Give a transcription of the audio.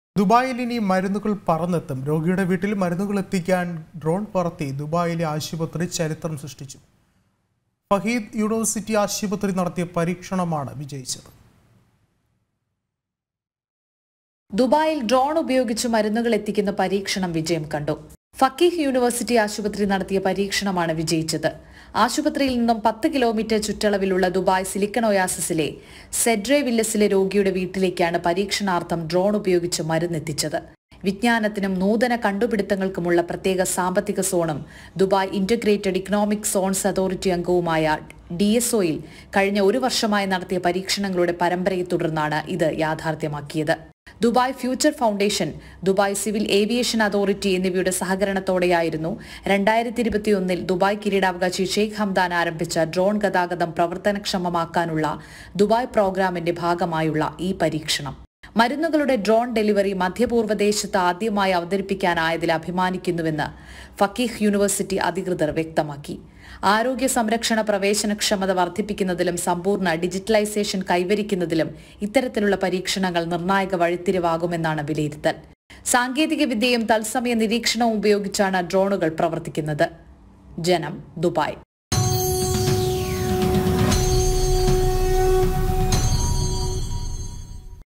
ദുബായിൽ ഇനി മരുന്നുകൾ പറന്നെത്തും രോഗിയുടെ വീട്ടിൽ മരുന്നുകൾ എത്തിക്കാൻ ഡ്രോൺ പറത്തി ദുബായിലെ ആശുപത്രി ചരിത്രം സൃഷ്ടിച്ചു ഫഹീദ് യൂണിവേഴ്സിറ്റി ആശുപത്രി നടത്തിയ പരീക്ഷണമാണ് വിജയിച്ചത് ദുബായിൽ ഡ്രോൺ ഉപയോഗിച്ച് മരുന്നുകൾ എത്തിക്കുന്ന പരീക്ഷണം വിജയം കണ്ടു ഫക്കീഹ് യൂണിവേഴ്സിറ്റി ആശുപത്രി നടത്തിയ പരീക്ഷണമാണ് വിജയിച്ചത് ആശുപത്രിയിൽ നിന്നും പത്ത് കിലോമീറ്റർ ചുറ്റളവിലുള്ള ദുബായ് സിലിക്കൺ ഒയാസിസിലെ സെഡ്രെ വില്ലസിലെ രോഗിയുടെ വീട്ടിലേക്കാണ് പരീക്ഷണാർത്ഥം ഡ്രോൺ ഉപയോഗിച്ച് മരുന്നെത്തിച്ചത് വിജ്ഞാനത്തിനും നൂതന കണ്ടുപിടുത്തങ്ങൾക്കുമുള്ള പ്രത്യേക സാമ്പത്തിക സോണും Dubai integrated economic zones authority അംഗവുമായ ഡി എസ് ഒയിൽ കഴിഞ്ഞ ഒരു വർഷമായി നടത്തിയ പരീക്ഷണങ്ങളുടെ പരമ്പരയെ തുടർന്നാണ് ഇത് യാഥാർത്ഥ്യമാക്കിയത് Dubai future foundation Dubai civil aviation authority എന്നിവയുടെ സഹകരണത്തോടെയായിരുന്നു രണ്ടായിരത്തി ഇരുപത്തിയൊന്നിൽ ദുബായ് കിരീടാവകാശി ഷെയ്ഖ് ഹംദാൻ ആരംഭിച്ച ഡ്രോൺ ഗതാഗതം പ്രവർത്തനക്ഷമമാക്കാനുള്ള ദുബായ് പ്രോഗ്രാമിന്റെ ഭാഗമായുള്ള ഈ പരീക്ഷണം മരുന്നുകളുടെ ഡ്രോൺ ഡെലിവറി മധ്യപൂർവ്വദേശത്ത് ആദ്യമായി അവതരിപ്പിക്കാനായതിൽ അഭിമാനിക്കുന്നുവെന്ന് ഫക്കീഹ് യൂണിവേഴ്സിറ്റി അധികൃതർ വ്യക്തമാക്കി ആരോഗ്യ സംരക്ഷണ പ്രവേശനക്ഷമത വർദ്ധിപ്പിക്കുന്നതിലും സമ്പൂർണ്ണ ഡിജിറ്റലൈസേഷൻ കൈവരിക്കുന്നതിലും ഇത്തരത്തിലുള്ള പരീക്ഷണങ്ങൾ നിർണായക വഴിത്തിരിവാകുമെന്നാണ് വിലയിരുത്തൽ സാങ്കേതിക വിദ്യയും തത്സമയ നിരീക്ഷണവും ഉപയോഗിച്ചാണ് ഡ്രോണുകൾ പ്രവർത്തിക്കുന്നത് ജനം ദുബായ്